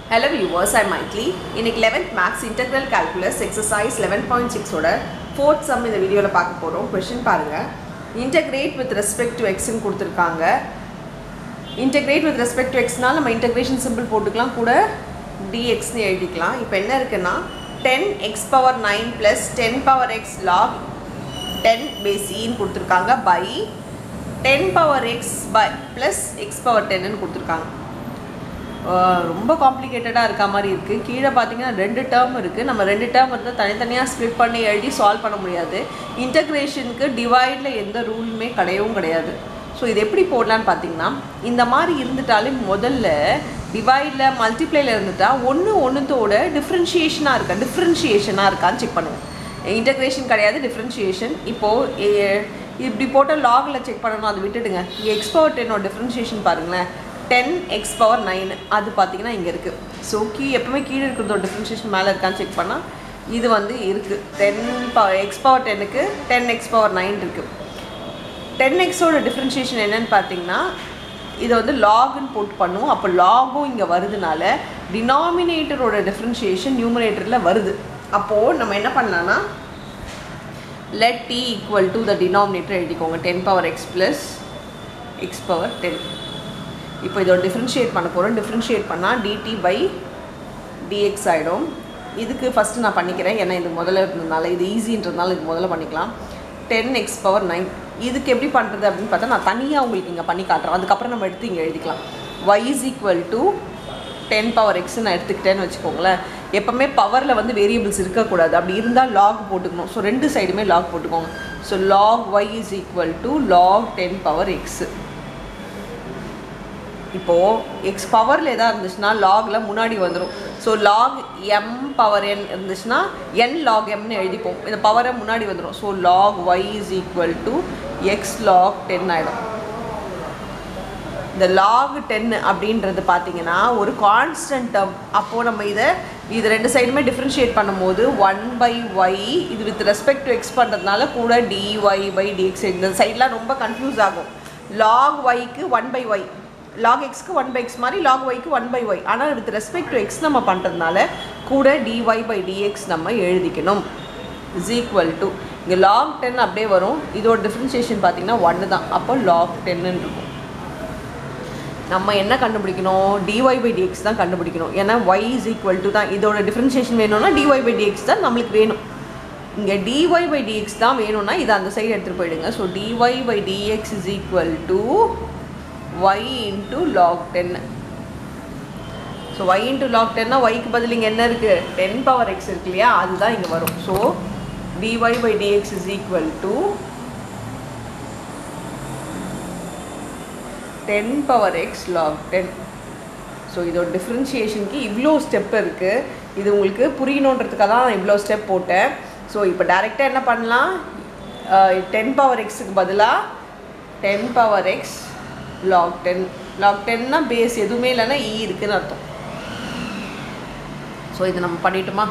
Hello viewers, I'm Maitli. இன்னைக்கு 11th maths integral calculus exercise eleven point சிக்ஸோட fourth sum இந்த வீடியோவில் பார்க்க போகிறோம் கொஷின் பாருங்கள் இன்டெகிரேட் வித் ரெஸ்பெக்ட் டு எக்ஸ்ன்னு கொடுத்துருக்காங்க இன்டெகிரேட் வித் ரெஸ்பெக்ட் டு எக்ஸ்னால் நம்ம இன்டெகிரேஷன் சிம்பிள் போட்டுக்கலாம் கூட டிஎக்ஸ்னு எழுதிக்கலாம் இப்போ என்ன இருக்குன்னா ten x power nine plus ten power x log ten பேசின்னு கொடுத்துருக்காங்க by ten power x by plus x power டென்னு கொடுத்துருக்காங்க ஆஹ் ரொம்ப காம்ப்ளிகேட்டடாக இருக்க மாதிரி இருக்குது கீழே பார்த்தீங்கன்னா ரெண்டு டேர்ம் இருக்குது நம்ம ரெண்டு டேர்ம் வந்து தனித்தனியாக ஸ்ப்ளிட் பண்ணி எழுதி சால்வ் பண்ண முடியாது இன்டகிரேஷனுக்கு டிவைடில் எந்த ரூலுமே கிடையவும் கிடையாது ஸோ இது எப்படி போடலான்னு பார்த்தீங்கன்னா இந்த மாதிரி இருந்துட்டாலே முதல்ல டிவைடில் மல்டிப்ளைல இருந்துட்டா ஒன்று ஒன்றுத்தோட டிஃப்ரென்ஷியேஷனாக இருக்கா டிஃப்ரென்ஷியேஷனாக இருக்கான்னு செக் பண்ணுங்கள் இன்டகிரேஷன் கிடையாது டிஃப்ரென்ஷியேஷன் இப்போது இப்படி போட்டால் லாகில் செக் பண்ணணும் அதை விட்டுடுங்க இங்கே எக்ஸ் பவர் டென்னோட டிஃப்ரென்ஷியேஷன் பாருங்களேன் டென் எக்ஸ் பவர் நைன் அது பார்த்தீங்கன்னா இங்கே இருக்குது ஸோ கீ எப்பவுமே கீழே இருக்கிறதோட டிஃப்ரென்ஷியேஷன் மேலே இருக்கான்னு செக் பண்ணால் இது வந்து இருக்குது டென் பவர் எக்ஸ் பவர் டென்னுக்கு டென் எக்ஸ் பவர் நைன் இருக்குது டென் எக்ஸோட டிஃப்ரென்ஷியேஷன் என்னன்னு பார்த்தீங்கன்னா இதை வந்து லாகுன்னு போட்டு பண்ணுவோம் அப்போ லாகும் இங்கே வருதுனால டினாமினேட்டரோட டிஃப்ரென்ஷியேஷன் நியூமரேட்டரில் வருது அப்போது நம்ம என்ன பண்ணலான்னா let t equal to the denominator எழுதிக்கோங்க ten power x plus x power ten இப்போ இதோட டிஃப்ரென்ஷியேட் பண்ண போகிறோம் டிஃப்ரென்ஷியேட் பண்ணால் டிடி பை டிஎக்ஸ் ஆகிடும் இதுக்கு ஃபஸ்ட்டு நான் பண்ணிக்கிறேன் ஏன்னா இது முதல்ல இருந்ததுனால இது ஈஸின்றதுனால இது முதல்ல பண்ணிக்கலாம் டென் எக்ஸ் பவர் நைன் இதுக்கு எப்படி பண்ணுறது அப்படின்னு பார்த்தா நான் தனியாக உங்களுக்கு இங்கே பண்ணி காட்டுறேன் அதுக்கப்புறம் நம்ம எடுத்து இங்கே எழுதிக்கலாம் y is equal to ten power x நான் எடுத்துக்கிட்டேன்னு வச்சுக்கோங்களேன் எப்போவுமே பவரில் வந்து வேரியபிள்ஸ் இருக்கக்கூடாது அப்படி இருந்தால் லாக் போட்டுக்கணும் ஸோ ரெண்டு சைடுமே லாக் போட்டுக்கோங்க so log y is equal to log ten power x இப்போது எக்ஸ் பவரில் எதாவது இருந்துச்சுன்னா லாகில் முன்னாடி வந்துடும் so log m power n இருந்துச்சுன்னா என் லாக் எம்னு எழுதிப்போம் இந்த பவரை முன்னாடி வந்துடும் so log y is equal to x log ten ஆகிடும் இந்த லாக் டென் அப்படின்றது பார்த்தீங்கன்னா ஒரு கான்ஸ்டன்ட் டேர்ம் அப்போது நம்ம இதை இது ரெண்டு சைடுமே டிஃப்ரென்ஷியேட் பண்ணும்போது ஒன் பை ஒய் இது வித் ரெஸ்பெக்ட் டு எக்ஸ் பண்ணுறதுனால கூட டிஒய் பை டிஎக்ஸ் இந்த சைட்லாம் ரொம்ப கன்ஃபியூஸ் ஆகும் லாக் ஒய்க்கு ஒன் பை ஒய் லாக் எக்ஸ்க்கு ஒன் பை எக்ஸ் மாதிரி லாக் ஒய்க்கு ஒன் பை ஒய் ஆனால் வித் ரெஸ்பெக்ட் டு எக்ஸ் நம்ம பண்ணுறதுனால கூட டிஒய் பை டிஎக்ஸ் நம்ம எழுதிக்கணும் இஸ் ஈக்குவல் டு இங்கே லாக் டென் அப்படியே வரும் இதோட டிஃப்ரென்ஷியேஷன் பார்த்தீங்கன்னா ஒன்று தான் அப்போ லாக் டென்னு இருக்கும் நம்ம என்ன கண்டுபிடிக்கணும் டிஒய் பை டிஎக்ஸ் தான் கண்டுபிடிக்கணும் ஏன்னா ஒய் இஸ் ஈக்குவல் டு தான் இதோட டிஃப்ரென்ஷியேஷன் வேணும்னா டிஒய் பை டிஎக்ஸ் தான் நம்மளுக்கு வேணும் இங்கே டிஒய் பை டிஎக்ஸ் தான் வேணும்னா இதை அந்த சைடு எடுத்துகிட்டு போயிடுங்க so d y by d x is equal to y into log ten so y into log டென்னா ஒய்க்கு பதில் இங்கே என்ன இருக்குது டென் பவர் எக்ஸ் இருக்கு இல்லையா அதுதான் இங்கே வரும் so dy by d x is equal to ten power x log ten so இதோட டிஃப்ரென்ஷியேஷனுக்கு இவ்வளோ ஸ்டெப் இருக்குது இது உங்களுக்கு புரியணுன்றதுக்காக தான் இவ்வளோ ஸ்டெப் போட்டேன் ஸோ இப்போ டேரெக்டாக என்ன பண்ணலாம் டென் பவர் எக்ஸுக்கு பதிலாக ten power x log ten log டென்னா பேஸ் எதுவுமே இல்லைன்னா இ இருக்குன்னு அர்த்தம் ஸோ இது நம்ம பண்ணிட்டோமா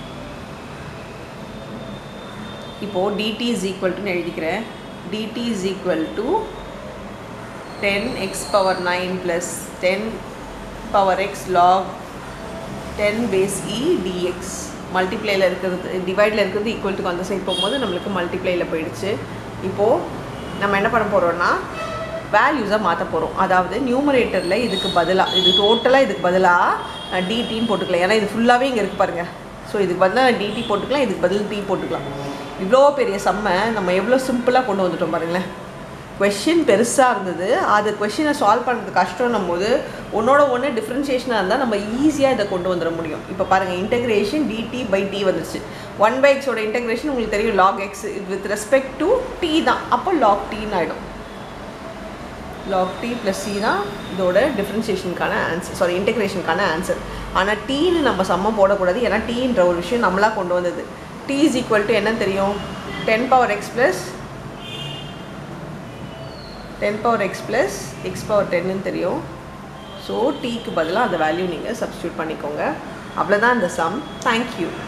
இப்போது டிடி இஸ் ஈக்குவல் டுன்னு எழுதிக்கிறேன் d t is equal to ten x power nine plus ten power x log ten base e d x மல்டிப்ளேயில் இருக்கிறது டிவைடில் இருக்கிறது ஈக்குவல் டு அந்த சைட் போகும்போது நம்மளுக்கு மல்டிப்ளேயில் போயிடுச்சு இப்போது நம்ம என்ன பண்ண போகிறோன்னா வேல்யூஸை மாற்ற போகிறோம் அதாவது நியூமரேட்டரில் இதுக்கு பதிலாக இது டோட்டலாக இதுக்கு பதிலாக டிடின்னு போட்டுக்கலாம் ஏன்னா இது ஃபுல்லாகவே இங்கே இருக்குது பாருங்கள் ஸோ இதுக்கு பதிலாக டிடி போட்டுக்கலாம் இதுக்கு பதில் டி போட்டுக்கலாம் இவ்வளோ பெரிய செம்மை நம்ம எவ்வளோ சிம்பிளாக கொண்டு வந்துட்டோம் பாருங்களேன் கொஷின் பெருசாக இருந்தது அது கொஷினை சால்வ் பண்ணுறது கஷ்டம்னும் போது ஒன்றோட ஒன்று டிஃப்ரென்ஷியேஷனாக இருந்தால் நம்ம ஈஸியாக இதை கொண்டு வந்துட முடியும் இப்போ பாருங்கள் இன்டெகிரேஷன் டிடி பை டி வந்துருச்சு ஒன் பை எக்ஸோட இன்டெகிரேஷன் உங்களுக்கு தெரியும் log x with respect to t தான் அப்போ லாக் டீன்னு ஆகிடும் log t plus c தான் இதோட டிஃப்ரென்ஷியேஷனுக்கான ஆன்சர் சாரி இன்டெகிரேஷனுக்கான ஆன்சர் ஆனால் டீன்னு நம்ம சம்மம் போடக்கூடாது ஏன்னா டீன்ற ஒரு விஷயம் நம்மளாக கொண்டு வந்தது டி இஸ் ஈக்குவல் டு என்னன்னு தெரியும் ten power x plus ten power x plus x power டென்னு தெரியும் ஸோ டீக்கு பதிலாக அந்த வேல்யூ நீங்கள் சப்ஸ்டியூட் பண்ணிக்கோங்க அவ்வளோதான் இந்த சம் தேங்க்யூ